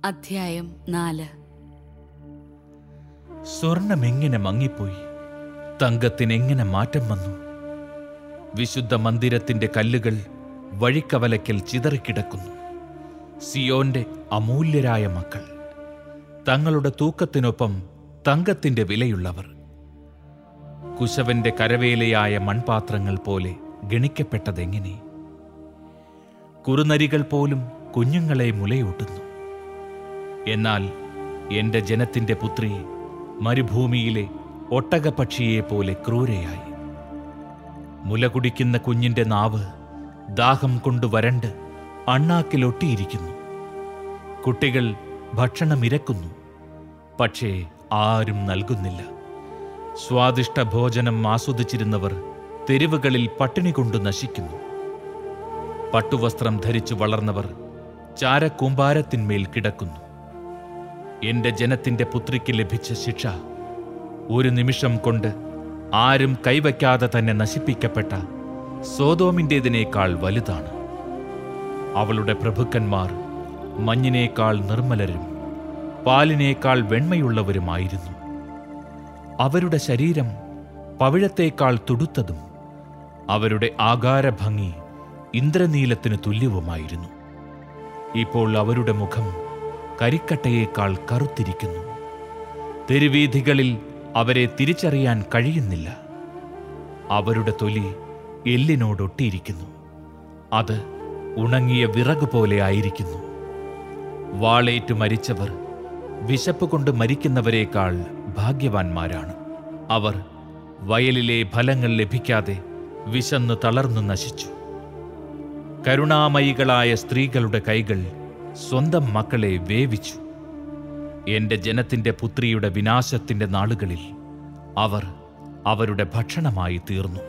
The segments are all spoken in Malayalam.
അധ്യായം നാല് സ്വർണം എങ്ങനെ മങ്ങിപ്പോയി തങ്കത്തിന് എങ്ങനെ മാറ്റം വന്നു വിശുദ്ധ മന്ദിരത്തിന്റെ കല്ലുകൾ വഴിക്കവലയ്ക്കൽ ചിതറിക്കിടക്കുന്നു സിയോന്റെ അമൂല്യരായ മക്കൾ തങ്ങളുടെ തൂക്കത്തിനൊപ്പം തങ്കത്തിന്റെ വിലയുള്ളവർ കുശവന്റെ കരവേലയായ മൺപാത്രങ്ങൾ പോലെ ഗണിക്കപ്പെട്ടതെങ്ങനെ കുറുനരികൾ പോലും കുഞ്ഞുങ്ങളെ മുലയൂട്ടുന്നു എന്നാൽ എന്റെ ജനത്തിന്റെ പുത്രി മരുഭൂമിയിലെ ഒട്ടകപക്ഷിയെ പോലെ ക്രൂരയായി മുല കുടിക്കുന്ന കുഞ്ഞിന്റെ നാവ് ദാഹം കൊണ്ട് വരണ്ട് അണ്ണാക്കിലൊട്ടിയിരിക്കുന്നു കുട്ടികൾ ഭക്ഷണം ഇരക്കുന്നു പക്ഷേ ആരും നൽകുന്നില്ല സ്വാദിഷ്ട ഭോജനം ആസ്വദിച്ചിരുന്നവർ തെരുവുകളിൽ പട്ടിണി കൊണ്ട് നശിക്കുന്നു പട്ടുവസ്ത്രം ധരിച്ചു വളർന്നവർ ചാരക്കൂമ്പാരത്തിന്മേൽ കിടക്കുന്നു എന്റെ ജനത്തിന്റെ പുത്രിക്ക് ലഭിച്ച ശിക്ഷ ഒരു നിമിഷം കൊണ്ട് ആരും കൈവയ്ക്കാതെ തന്നെ നശിപ്പിക്കപ്പെട്ട സോതോമിൻ്റെതിനേക്കാൾ വലുതാണ് അവളുടെ പ്രഭുക്കന്മാർ മഞ്ഞിനേക്കാൾ നിർമ്മലരും പാലിനേക്കാൾ വെണ്മയുള്ളവരുമായിരുന്നു അവരുടെ ശരീരം പവിഴത്തേക്കാൾ തുടുത്തതും അവരുടെ ആകാരഭംഗി ഇന്ദ്രനീലത്തിനു തുല്യവുമായിരുന്നു ഇപ്പോൾ അവരുടെ മുഖം കരിക്കട്ടയേക്കാൾ കറുത്തിരിക്കുന്നു തെരുവീഥികളിൽ അവരെ തിരിച്ചറിയാൻ കഴിയുന്നില്ല അവരുടെ തൊലി എല്ലിനോടൊട്ടിയിരിക്കുന്നു അത് ഉണങ്ങിയ വിറക് പോലെ ആയിരിക്കുന്നു വാളേറ്റു മരിച്ചവർ വിശപ്പ് കൊണ്ട് മരിക്കുന്നവരെക്കാൾ ഭാഗ്യവാന്മാരാണ് അവർ വയലിലെ ഫലങ്ങൾ ലഭിക്കാതെ വിശന്ന് തളർന്നു നശിച്ചു കരുണാമയികളായ സ്ത്രീകളുടെ കൈകൾ സ്വന്തം മക്കളെ വേവിച്ചു എന്റെ ജനത്തിന്റെ പുത്രിയുടെ വിനാശത്തിന്റെ നാളുകളിൽ അവർ അവരുടെ ഭക്ഷണമായി തീർന്നു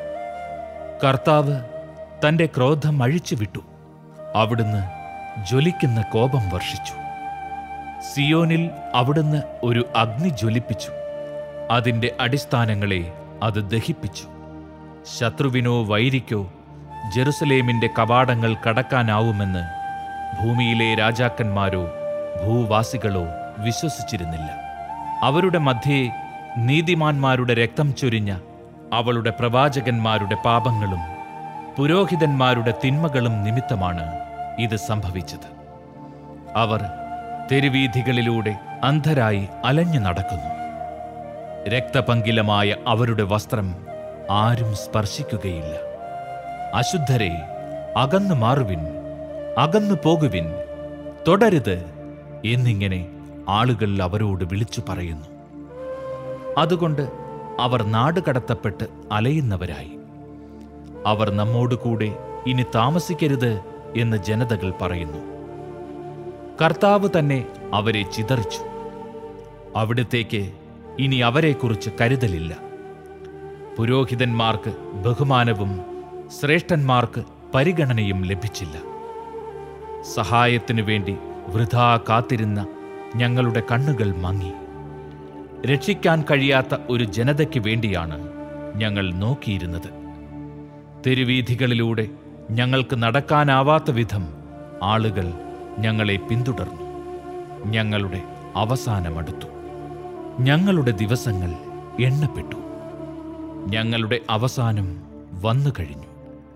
കർത്താവ് തന്റെ ക്രോധം അഴിച്ചുവിട്ടു അവിടുന്ന് ജ്വലിക്കുന്ന കോപം വർഷിച്ചു സിയോനിൽ അവിടുന്ന് ഒരു അഗ്നി ജ്വലിപ്പിച്ചു അതിന്റെ അടിസ്ഥാനങ്ങളെ അത് ദഹിപ്പിച്ചു ശത്രുവിനോ വൈരിക്കോ ജെറുസലേമിന്റെ കവാടങ്ങൾ കടക്കാനാവുമെന്ന് ഭൂമിയിലെ രാജാക്കന്മാരോ ഭൂവാസികളോ വിശ്വസിച്ചിരുന്നില്ല അവരുടെ മധ്യേ നീതിമാന്മാരുടെ രക്തം ചൊരിഞ്ഞ അവളുടെ പ്രവാചകന്മാരുടെ പാപങ്ങളും പുരോഹിതന്മാരുടെ തിന്മകളും നിമിത്തമാണ് ഇത് സംഭവിച്ചത് അവർ തെരുവീഥികളിലൂടെ അന്ധരായി അലഞ്ഞു നടക്കുന്നു രക്തപങ്കിലമായ അവരുടെ വസ്ത്രം ആരും സ്പർശിക്കുകയില്ല അശുദ്ധരെ അകന്നു മാറുവിൻ അകന്നു പോകുവിൻ തുടരുത് എന്നിങ്ങനെ ആളുകൾ അവരോട് വിളിച്ചു പറയുന്നു അതുകൊണ്ട് അവർ നാടുകടത്തപ്പെട്ട് അലയുന്നവരായി അവർ നമ്മോടുകൂടെ ഇനി താമസിക്കരുത് എന്ന് ജനതകൾ പറയുന്നു കർത്താവ് തന്നെ അവരെ ചിതറിച്ചു അവിടത്തേക്ക് ഇനി അവരെക്കുറിച്ച് കരുതലില്ല പുരോഹിതന്മാർക്ക് ബഹുമാനവും ശ്രേഷ്ഠന്മാർക്ക് പരിഗണനയും ലഭിച്ചില്ല സഹായത്തിനു വേണ്ടി വൃഥാ കാത്തിരുന്ന ഞങ്ങളുടെ കണ്ണുകൾ മങ്ങി രക്ഷിക്കാൻ കഴിയാത്ത ഒരു ജനതയ്ക്ക് വേണ്ടിയാണ് ഞങ്ങൾ നോക്കിയിരുന്നത് തെരുവീഥികളിലൂടെ ഞങ്ങൾക്ക് നടക്കാനാവാത്ത വിധം ആളുകൾ ഞങ്ങളെ പിന്തുടർന്നു ഞങ്ങളുടെ അവസാനമടുത്തു ഞങ്ങളുടെ ദിവസങ്ങൾ എണ്ണപ്പെട്ടു ഞങ്ങളുടെ അവസാനം വന്നു കഴിഞ്ഞു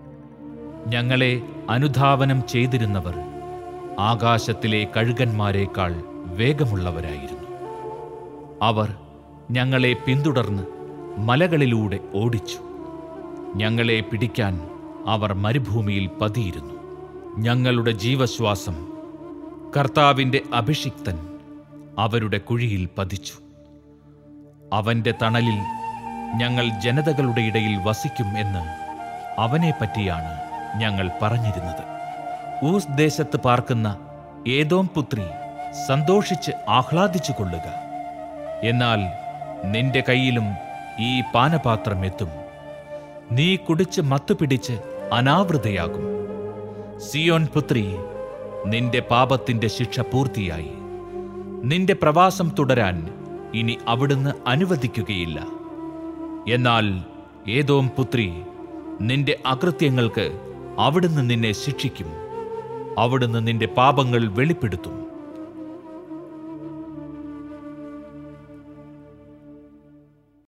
ഞങ്ങളെ അനുധാവനം ചെയ്തിരുന്നവർ ആകാശത്തിലെ കഴുകന്മാരെക്കാൾ വേഗമുള്ളവരായിരുന്നു അവർ ഞങ്ങളെ പിന്തുടർന്ന് മലകളിലൂടെ ഓടിച്ചു ഞങ്ങളെ പിടിക്കാൻ അവർ മരുഭൂമിയിൽ പതിയിരുന്നു ഞങ്ങളുടെ ജീവശ്വാസം കർത്താവിൻ്റെ അഭിഷിക്തൻ അവരുടെ കുഴിയിൽ പതിച്ചു അവന്റെ തണലിൽ ഞങ്ങൾ ജനതകളുടെ ഇടയിൽ വസിക്കും എന്ന് അവനെപ്പറ്റിയാണ് ഞങ്ങൾ പറഞ്ഞിരുന്നത് ഊസ് ദേശത്ത് പാർക്കുന്ന ഏതോം പുത്രി സന്തോഷിച്ച് ആഹ്ലാദിച്ചു കൊള്ളുക എന്നാൽ നിന്റെ കയ്യിലും ഈ പാനപാത്രം എത്തും നീ കുടിച്ച് മത്തുപിടിച്ച് അനാവൃതയാകും സിയോൻ പുത്രി നിന്റെ പാപത്തിന്റെ ശിക്ഷ പൂർത്തിയായി നിന്റെ പ്രവാസം തുടരാൻ ഇനി അവിടുന്ന് അനുവദിക്കുകയില്ല എന്നാൽ ഏതോം പുത്രി നിന്റെ അകൃത്യങ്ങൾക്ക് അവിടുന്ന് നിന്നെ ശിക്ഷിക്കും അവിടുന്ന് നിന്റെ പാപങ്ങൾ വെളിപ്പെടുത്തും